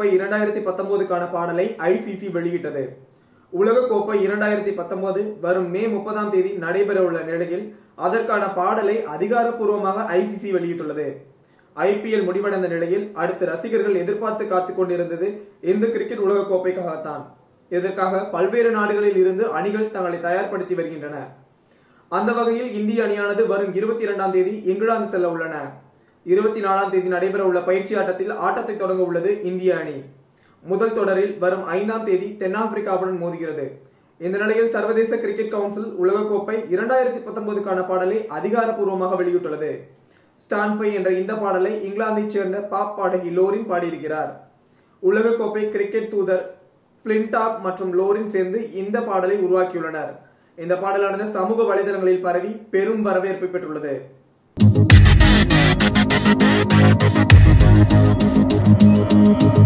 உலகக்கோப்பை இரண்டாயிரத்தி பத்தொன்பதுக்கான பாடலை ஐசிசி வெளியிட்டது உலகக்கோப்பை இரண்டாயிரத்தி பத்தொன்பது வரும் மே முப்பதாம் தேதி நடைபெற உள்ள நிலையில் அதற்கான பாடலை அதிகாரப்பூர்வமாக ஐசிசி வெளியிட்டுள்ளது ஐபிஎல் முடிவடைந்த நிலையில் அடுத்து ரசிகர்கள் எதிர்பார்த்து காத்துக் கொண்டிருந்தது இந்த கிரிக்கெட் உலகக்கோப்பைக்காகத்தான் இதற்காக பல்வேறு நாடுகளில் இருந்து அணிகள் தங்களை தயார்படுத்தி வருகின்றன அந்த வகையில் இந்திய அணியானது வரும் இருபத்தி இரண்டாம் தேதி இங்கிலாந்து செல்ல உள்ளன இருபத்தி நாலாம் தேதி நடைபெற உள்ள பயிற்சி ஆட்டத்தில் ஆட்டத்தை தொடங்க உள்ளது இந்திய அணி முதல் தொடரில் வரும் ஐந்தாம் தேதி தென்னாப்பிரிக்காவுடன் மோதுகிறது இந்த நிலையில் சர்வதேச கிரிக்கெட் கவுன்சில் உலகக்கோப்பை இரண்டாயிரத்தி பத்தொன்பதுக்கான பாடலை அதிகாரப்பூர்வமாக வெளியிட்டுள்ளது ஸ்டான்பை என்ற இந்த பாடலை இங்கிலாந்தைச் சேர்ந்த பாப் பாடகி லோரின் பாடியிருக்கிறார் உலகக்கோப்பை கிரிக்கெட் தூதர் பிளின்டாப் மற்றும் லோரின் சேர்ந்து இந்த பாடலை உருவாக்கியுள்ளனர் இந்த பாடலானது சமூக வலைதளங்களில் பரவி பெரும் வரவேற்பை பெற்றுள்ளது Thank you.